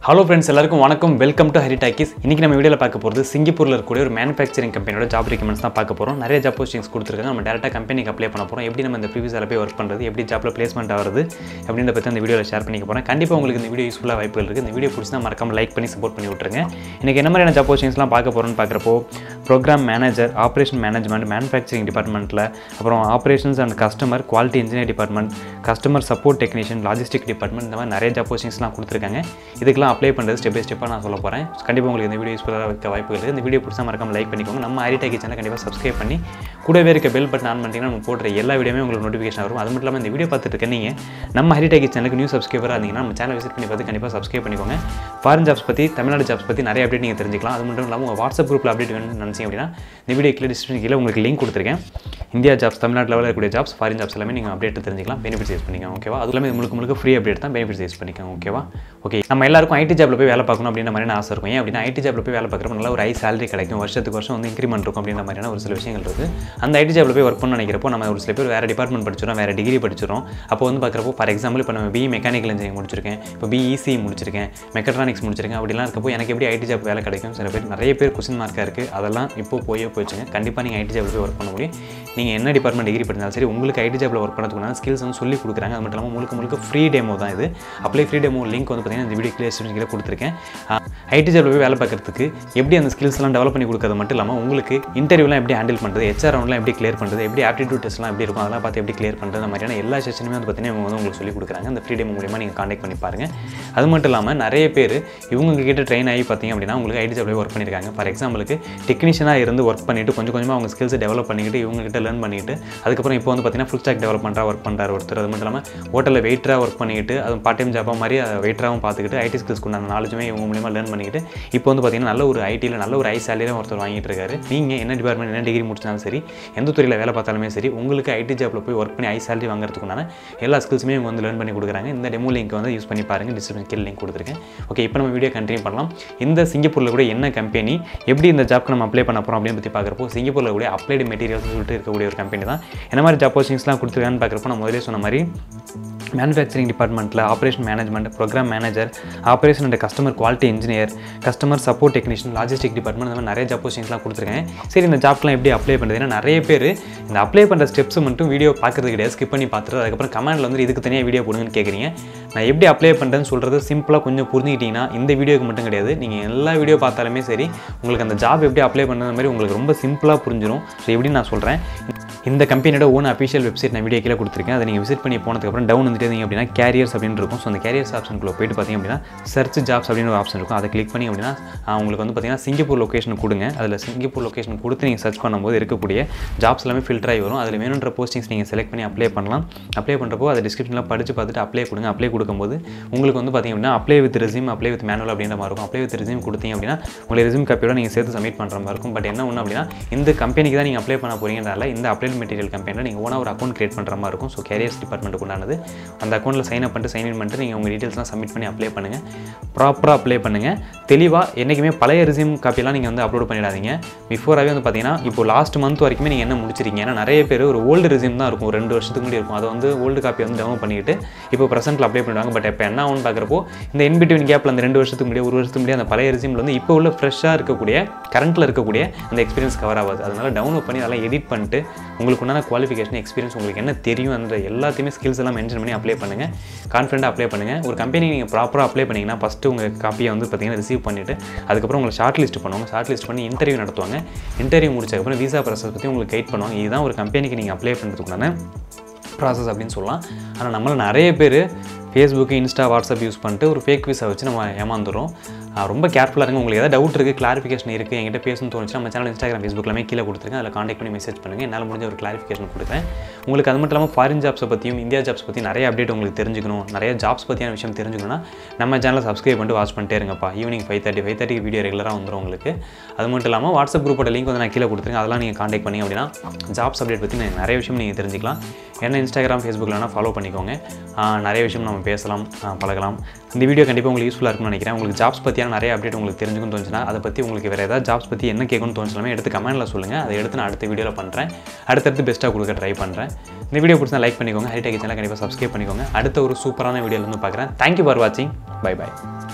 hello friends எல்லாருக்கும் வணக்கம் welcome to Hari talkies இன்றைக்கி நம்ம வீடியோவில் பார்க்க போகிறது சிங்கப்பூரில் இருக்கக்கூடிய ஒரு மேனுஃபேக்சரிங் கம்பெனியோட ஜாப் ரெக்கமெண்ட்ஸ் தான் பார்க்க போகிறோம் நிறைய ஜாப் போஸ்டிங்ஸ் கொடுத்துருக்காங்க நம்ம டேரெக்டாக கம்பெனிக்கு அப்ளை பண்ண போகிறோம் எப்படி நம்ம இந்த ப்ரீவியஸில் போய் ஒர்க் பண்ணுறது எப்படி ஜாப்பில் பிளேஸ்மெண்ட் ஆகிறது அப்படின்ற பற்றி அந்த வீடியோவில் ஷேர் பண்ணிக்க போகிறேன் கண்டிப்பாக உங்களுக்கு இந்த வீடியோ யூஸ்ஃபுல்லாக வாய்ப்புகள் இருக்குது இந்த வீடியோ பிடிச்சா மறக்காம லைக் பண்ணி சப்போர்ட் பண்ணி விட்ருங்க இன்றைக்கி என்ன மாதிரியான ஜாப் போஸ்டிங்ஸ்லாம் பார்க்க போகிறோம்னு பார்க்குறப்போ program manager operation management manufacturing டிபார்ட்மெண்ட்டில் அப்புறம் operations and customer quality engineer department customer support technician logistic department இந்த மாதிரி நிறைய ஜாப் போஸ்டிங்ஸ்லாம் கொடுத்துருக்காங்க இதுக்கெல்லாம் அப்ளை பண்ணுறது ஸ்டெப் பை ஸ்டெப்பாக நான் சொல்ல போகிறேன் கண்டிப்பாக உங்களுக்கு இந்த வீடியோ யூஸ்ஃபுல்லாக இருக்க வாய்ப்புகள் இருக்குது இந்த வீடியோ பிடிச்சா மறக்காம லைக் பண்ணிக்கோங்க நம்ம ஐடிடெக் சேனல் கண்டிப்பாக சப்ஸ்கிரைப் பண்ணி கூடவே இருக்க பெல் பட்டன் ஆன் பண்ணிட்டீங்கன்னா நம்ம போடுற எல்லா வீடியோமே உங்களுக்கு நோட்டிஃபிகேஷன் வரும் அது மட்டும் இல்லாமல் இந்த வீடியோ பார்த்துட்டு இருக்க நீங்கள் நம்ம ஹரிடெக் சேனலுக்கு நியூ சப்ஸ்கிரைபராக இருந்தீங்கன்னா நம்ம சேனல் விசிட் பண்ணி பார்த்து கண்டிப்பாக சப்ஸ்கிரைப் பண்ணிக்கோங்க ஃபாரின் ஜாப்ஸ் பற்றி தமிழ்நாடு ஜாப்ஸ் பற்றி நிறைய அப்டேட் நீங்கள் தெரிஞ்சிக்கலாம் அது மட்டும் இல்லாமல் உங்கள் வாட்ஸ்அப் குரூப்பில் அப்டேட் வேணும்னு நினச்சிங்க அப்படின்னா இந்த வீடியோ கீழே டிஸ்கிரிப்ஷன் கீழே உங்களுக்கு லிங்க் கொடுத்துருக்கேன் இந்தியா ஜாப்ஸ் தமிழ்நாடு லெவலில் இருக்கக்கூடிய ஜாப்ஸ் ஃபாரின் ஜாப்ஸ் எல்லாமே நீங்கள் அப்டேட் தெரிஞ்சிக்கலாம் பெனிஃபிட்ஸ் யூஸ் பண்ணிக்கோங்க ஓகேவா அது எல்லாமே முழுக்க முழுக்க ஃப்ரீ அப்டேட் தான் பெனிஃபிட்ஸ் யூஸ் பண்ணிக்கோங்க ஓகேவா ஓகே நம்ம எல்லாருக்கும் ஐடி ஜாப்ல போய் வேலை பார்க்கணும் அப்படின்ற மாதிரியான ஆசை இருக்கும் ஏன் அப்படின்னா ஐடி ஜாப்ல போய் வேலை பார்க்குறப்ப நல்ல ஒரு ஹை salary கிடைக்கும் வருஷத்துக்கு வருஷம் வந்து இன்க்ரிமெண்ட் இருக்கும் அப்படின்ற மாதிரியான ஒரு சில விஷயங்கள் இருக்குது அந்த ஐடி ஜாப்ல போய் ஒர்க் பண்ண நினைக்கிறப்போ நம்ம ஒரு சில பேர் வேறு டிபார்ட்மெண்ட் படிச்சிடும் வேறு டிகிரி படிச்சிடும் அப்போ வந்து பார்க்குறப்போ ஃபார் எக்ஸாம்பிள் இப்போ நம்ம பிஇ மெக்கானிக்கல் இன்ஜினியரிங் முடிச்சிருக்கேன் இப்போ பிஇசி முடிச்சிருக்கேன் மெக்கட்ரானிக்ஸ் முடிச்சிருக்கேன் அப்படிலாம் இருக்கப்போ எனக்கு எப்படி ஐடி ஜாப் வேலை கிடைக்கும் சில பேர் நிறைய பேர் கொஸ்டின் மார்க்காக இருக்குது அதெல்லாம் இப்போ போயே போயிடுச்சுங்க கண்டிப்பாக நீங்கள் ஐடி ஜாப்ல போய் ஒர்க் பண்ண முடியும் நீங்கள் என்ன டிபார்ட்மெண்ட் டிகிரி படித்தாலும் சரி உங்களுக்கு ஐடி ஜாப்ல ஒர்க் பண்ணதுக்குனா ஸ்கில்ஸ் வந்து சொல்லி கொடுக்குறாங்க அது மட்டும் இல்லாமல் முழுக்க முழுக்க ஃப்ரீ டெமோ தான் இது அப்ளை ஃப்ரீ டெமோ லிங்க் வந்து பார்த்தீங்கன்னா இந்த வீடியோ கிளியர் கீழே கொடுத்துருக்கேன் ஐடி ஜாப்ல போய் வேலை பார்க்கறதுக்கு எப்படி அந்த ஸ்கில்ஸ்லாம் டெவலப் பண்ணி கொடுக்கறது மட்டும் இல்லாமல் உங்களுக்கு இன்டர்வியூலாம் எப்படி ஹேண்டில் பண்ணுறது ஹெச்ஆர் ரவுண்ட்லாம் எப்படி கிளியர் பண்ணுறது எப்படி ஆப்டிடியூட் டெஸ்ட்லாம் எப்படி இருக்கும் அதெல்லாம் பார்த்து எப்படி கிளியர் பண்ணுறது அந்த மாதிரியான எல்லா செஷனுமே வந்து பார்த்தீங்கன்னா இவங்க வந்து உங்களுக்கு சொல்லி கொடுக்குறாங்க அந்த ஃப்ரீ டெமோ மூலியமாக நீங்கள் காண்டாக்ட் பண்ணி பாருங்க அது மட்டும் இல்லாமல் நிறைய பேர் இவங்க கிட்ட ட்ரெயின் ஆகி பார்த்தீங்க அப்படின்னா உங்களுக்கு ஐடி ஜாப்ல ஒர்க் பண்ணியிருக்காங்க ஃபார் எக்ஸாம்பிளுக்கு டெக்னீஷியனாக இருந்து ஒர்க் பண்ணிட்டு கொஞ்சம் கொஞ்சமாக அவங்க ஸ்கில்ஸை டெவலப் பண்ணிக்கிட்டு இவங்க கிட்ட லேர்ன் பண்ணிட்டு அதுக்கப்புறம் இப்போ வந்து பார்த்தீங்கன்னா ஃபுல் ஸ்டாக் டெவலப்மெண்ட்டாக ஒர்க் பண்ணுறாரு ஒருத்தர் அது மட்டும் இல்லாமல் ஹோட்டலில் வெயிட்டராக ஒர்க் பண்ணிக்கிட்டு அது பார்ட் டைம் ஜாப்பாக மாதிரி வெயிட்டராகவும் பார்த்துக்கிட்டு ஐடி ஸ்கில்ஸ் கொண்டாந்த நாலேஜுமே இவங்க மூலியமாக லேர்ன் பண்ணிக்கிட்டு இப்போ வந்து பார்த்தீங்கன்னா நல்ல ஒரு ஐடியில் நல்ல ஒரு ஐ சேலரியும் ஒருத்தர் வாங்கிட்டு இருக்காரு நீங்கள் என்ன டிபார்ட்மெண்ட் என்ன டிகிரி முடிச்சாலும் சரி எந்த துறையில் வேலை பார்த்தாலுமே சரி உங்களுக்கு ஐடி ஜாப்பில் போய் ஒர்க் பண்ணி ஐ சேலரி வாங்குறதுக்குண்டான எல்லா ஸ்கில்ஸுமே இவங்க வந்து லேர்ன் பண்ணி கொடுக்குறாங்க இந்த டெமோ லிங்க் வந்து யூஸ் பண்ணி பாருங்கள் டிஸ்கிரிப்ஷன் கீழே லிங்க் கொடுத்துருக்கேன் ஓகே இப்போ நம்ம வீடியோ கண்டினியூ பண்ணலாம் இந்த சிங்கப்பூரில் கூட என்ன கம்பெனி எப்படி இந்த ஜாப்க்கு நம்ம அப்ளை பண்ண போகிறோம் அப்படின்னு பற்றி பார்க்குறப்போ சிங்கப்பூரில் கூட அப்ளைடு மெட்டீரியல்ஸ் சொல்லிட்டு இருக்கக்கூடிய ஒரு கம்பெனி தான் என்ன மாதிரி ஜாப் போஸ்டிங்ஸ்லாம் கொடுத்துருக்கான்னு பார்க்குறப்போ நான் முதலே சொன்ன மாதிரி மேனுஃபேக்சரிங் டிபார்ட்மெண்ட்டில் operation management program manager operation and customer quality engineer customer support technician logistic department இந்த மாதிரி நிறைய ஜாப் போஸ்டிங்ஸ்லாம் கொடுத்துருக்கேன் சரி இந்த ஜாப்லாம் எப்படி அப்ளை பண்ணுறது ஏன்னா நிறைய பேர் இந்த அப்ளை பண்ணுற ஸ்டெப்ஸ் மட்டும் வீடியோ பார்க்குறது கிடையாது ஸ்கிப் பண்ணி பார்த்துட்டு அதுக்கப்புறம் கமெண்ட்டில் வந்து இதுக்கு தனியாக வீடியோ போடுங்கன்னு கேட்குறீங்க நான் எப்படி அப்ளை பண்ணுறேன்னு சொல்கிறது சிம்பிளாக கொஞ்சம் புரிஞ்சுக்கிட்டீங்கன்னா இந்த வீடியோக்கு மட்டும் கிடையாது நீங்கள் எல்லா வீடியோ பார்த்தாலுமே சரி உங்களுக்கு அந்த ஜாப் எப்படி அப்ளை பண்ணுறது மாதிரி உங்களுக்கு ரொம்ப சிம்பிளாக புரிஞ்சிடும் ஸோ எப்படி நான் சொல்கிறேன் இந்த கம்பெனியோட ஓன் அஃபிஷியல் வெப்சைட் நான் வீடியோ கீழே கொடுத்துருக்கேன் அதை நீங்கள் விசிட் பண்ணி போனதுக்கப்புறம் டவுன் வந்துட்டு இருந்தீங்க அப்படின்னா கேரியர்ஸ் அப்படின்னு இருக்கும் ஸோ அந்த கேரியர்ஸ் ஆப்ஷனுக்குள்ள போயிட்டு பார்த்தீங்க அப்படின்னா சர்ச் ஜாப்ஸ் அப்படின்னு ஒரு ஆப்ஷன் இருக்கும் அதை கிளிக் பண்ணி அப்படின்னா ஆஹ், உங்களுக்கு வந்து பார்த்தீங்கன்னா சிங்கப்பூர் லொக்கேஷன் கொடுங்க அதில் சிங்கப்பூர் லொக்கேஷன் கொடுத்து நீங்கள் சர்ச் பண்ணும்போது இருக்கக்கூடிய ஜாப்ஸ் எல்லாமே ஃபில்டர் ஆகி வரும் அதில் வேணுன்ற போஸ்டிங்ஸ் நீங்கள் செலக்ட் பண்ணி அப்ளை பண்ணலாம் அப்ளை பண்ணுறப்போ அதை டிஸ்கிரிப்ஷனில் படித்து பார்த்துட்டு அப்ளை கொடுங்க அப்ளை கொடுக்கும்போது உங்களுக்கு வந்து பார்த்தீங்க அப்படின்னா apply with resume apply with manual அப்படின்ற மாதிரி இருக்கும் அப்ளை வித் ரெசியூம் கொடுத்தீங்க அப்படின்னா உங்களை ரெசியூம் காப்பியோட நீங்கள் சேர்த்து சப்மிட் பண்ணுற மாதிரி இருக்கும் பட் என்ன ஒன்று அப்படின்னா இந்த கம்பெனிக்கு தான் நீங்கள் அப்ளை பண்ண போறீங்கனால இந்த அப்ளைட் மெட்டீரியல் கம்பெனியில் நீங்கள் ஓனாக ஒரு அக்கௌண்ட் கிரியேட் பண்ணுற மாதிரி இருக்கும் ஸோ கேரியர்ஸ் டிபார்ட்மெண்ட்டுக்கு உண்டானது அந்த அக்கௌண்ட்டில் சைன் அப் பண்ணிட்டு சைன் இன் பண்ணிட்டு நீங்கள் உங்கள் டீட்டெயில்ஸ்லாம் சப்மிட் பண்ணி அப்ளை பண்ணுங்கள் ப்ராப்பராக அப்ளை பண்ணுங்கள் தெளிவாக என்றைக்குமே பழைய ரெசியூம் காப்பியெல்லாம் நீங்கள் வந்து அப்லோட் பண்ணிடாதீங்க பிஃபோராகவே வந்து பார்த்தீங்கன்னா இப்போ லாஸ்ட் மந்த் வரைக்குமே நீங்கள் என்ன முடிச்சிருக்கீங்க ஏன்னா நிறைய பேர் ஒரு ஓல்டு ரெசியூம் தான் இருக்கும் ஒரு ரெண்டு வருஷத்துக்கு முன்னாடி இருக்கும் அதை வந்து ஓல்டு காப்பி வந்து டவுன் பண்ணிட்டு இப்போ ப்ரெசென்ட்டில் அப்ளை பண்ணுவாங்க பட் இப்போ என்ன ஆகும்னு பார்க்குறப்போ இந்த இன்பிட்வீன் கேப்பில் அந்த ரெண்டு வருஷத்துக்கு முன்னாடி ஒரு வருஷத்துக்கு முன்னாடி அந்த பழைய ரெசியூமில் வந்து இப்போ உள்ள ஃப்ரெஷ்ஷாக இருக்கக்கூடிய கரண்ட்டில் இருக்கக்கூடிய அந்த எக்ஸ்பீரியன்ஸ் கவர் ஆகாது அதனால டவுன்லோட் பண்ணி அதெல்லாம் எடிட் பண்ணிட்டு உங்களுக்கு உண்டான குவாலிஃபிகேஷன் எக்ஸ்பீரியன்ஸ் உங்களுக்கு என்ன தெரியும் அந்த எல்லாத்தையுமே ஸ்கில்ஸ் எல்லாம் மென்ஷன் பண்ணி அப்ளை பண்ணுங்கள் கான்ஃபிடென்ட்டாக அப்ளை பண்ணுங்கள் ஒரு கம்பெனி நீங்கள் ப்ராப்பராக அப்ளை பண்ணிங்கன்னா ஃபஸ்ட்டு உங்கள் காப்பியை வந்து பார்த்தீங்கன்னா ரிசீவ் பண்ணிவிட்டு அதுக்கப்புறம் உங்களை ஷார்ட் லிஸ்ட் பண்ணுவாங்க ஷார்ட் லிஸ்ட் பண்ணி இன்டர்வியூ நடத்துவாங்க இன்டர்வியூ முடிச்சதுக்கப்புறம் விசா ப்ராசஸ் பற்றி உங்களுக்கு கைட் பண்ணுவாங்க இதுதான் ஒரு கம்பெனிக்கு நீங்கள் அப்ளை பண்ணுறதுக்குண்டான ப்ராசஸ் அப்படின்னு சொல்லலாம் ஆனால் நம்மள நிறைய பேர் ஃபேஸ்புக்கு இன்ஸ்டா வாட்ஸ்அப் யூஸ் பண்ணிட்டு ஒரு ஃபேக் விசா வச்சு நம்ம ஏமாந்துடும் ஆஹ் ரொம்ப கேர்ஃபுல்லாக இருங்க உங்களுக்கு ஏதாவது டவுட் இருக்குது கிளாரிஃபிகேஷன் இருக்குது என்கிட்ட பேசணும்னு தோணுச்சு நம்ம சேனல் இன்ஸ்டாகிராம் ஃபேஸ்புக்லாமே கீழே கொடுத்துருக்கேன் அதில் காண்டாக்ட் பண்ணி மெசேஜ் பண்ணுங்கள் என்னால் முடிஞ்ச ஒரு கிளாரிஃபிகேஷன் கொடுக்குறேன் உங்களுக்கு அது மட்டும் இல்லாமல் ஃபாரின் ஜாப்ஸை பற்றியும் இந்தியா ஜாப்ஸ் பற்றி நிறைய அப்டேட் உங்களுக்கு தெரிஞ்சுக்கணும் நிறைய ஜாப்ஸ் பற்றியான விஷயம் தெரிஞ்சுக்கணும்னா நம்ம சேனலை சப்ஸ்கிரைப் பண்ணிட்டு வாட்ச் பண்ணிட்டே இருங்கப்பா ஈவினிங் ஃபைவ் தேர்ட்டி ஃபைவ் தேர்ட்டிக்கு வீடியோ ரெகுலராக வந்துடும் உங்களுக்கு அது மட்டும் இல்லாமல் வாட்ஸ்அப் குரூப்போட லிங்க் வந்து நான் கீழே கொடுத்துருக்கேன் அதெல்லாம் நீங்கள் காண்டாக்ட் பண்ணி அப்படின்னா ஜாப்ஸ் அப்டேட் பற்றி நிறைய விஷயம் நீங்கள் தெரிஞ்சுக்கலாம் என்ன இன்ஸ்டாகிராம் ஃபேஸ்புக்கில் வேணால் ஃபாலோ பண்ணிக்கோங்க ஆஹ் நிறைய விஷயம் நம்ம பேசலாம் ஆஹ் பழகலாம் இந்த வீடியோ கண்டிப்பாக உங்களுக்கு யூஸ்ஃபுல்லாக இருக்கும்னு நினைக்கிறேன் உங்களுக்கு ஜாப்ஸ் பற்றியான நிறைய அப்டேட் உங்களுக்கு தெரிஞ்சுக்கணும்னு தோணுச்சுன்னா அதை பற்றி உங்களுக்கு வேறு ஏதாவது ஜாப்ஸ் பற்றி என்ன கேட்கணும்னு தோணுச்சுலாமே எடுத்து கமெண்ட்டில் சொல்லுங்கள் அதை எடுத்து நான் அடுத்த வீடியோவில் பண்ணுறேன் அடுத்தடுத்து பெஸ்ட்டாக கொடுக்க ட்ரை பண்ணுறேன் இந்த வீடியோ பிடிச்சா லைக் பண்ணிக்கோங்க ஹரிடேக் சேனல் கண்டிப்பாக சப்ஸ்கிரைப் பண்ணிக்கோங்க அடுத்த ஒரு சூப்பரான வீடியோவில் வந்து பார்க்குறேன் தேங்க்யூ ஃபார் வாட்சிங் பை பை